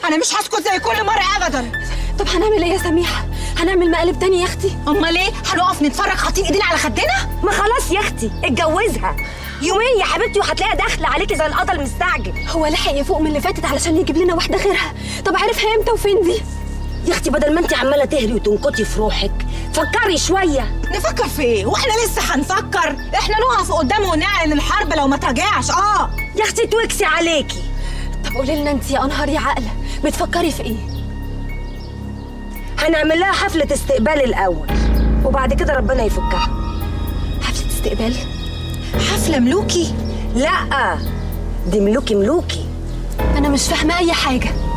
وانا مش هسكت زي كل مره ابدا طب هنعمل ايه يا سميحه هنعمل مقالب تاني يا اختي امال ايه هنقف نتفرج حاطين ايدينا على خدنا ما خلاص يا اختي اتجوزها يومين يا حبيبتي وهتلاقيها داخله عليكي زي القطر المستعجل هو لحق يفوق من اللي فاتت علشان يجيب لنا واحده غيرها طب عرفها امتى وفين دي يا اختي بدل ما انت عماله تهري وتنكتي في روحك فكري شويه نفكر في ايه واحنا لسه هنفكر احنا نقف قدامه ونعلن الحرب لو ما تراجعش اه يا اختي توكسي عليكي طب قولي لنا انت يا انهار يا عقله بتفكري في ايه هنعمل لها حفله استقبال الاول وبعد كده ربنا يفكها حفله استقبال حفله ملوكي لا دي ملوكي ملوكي انا مش فاهمه اي حاجه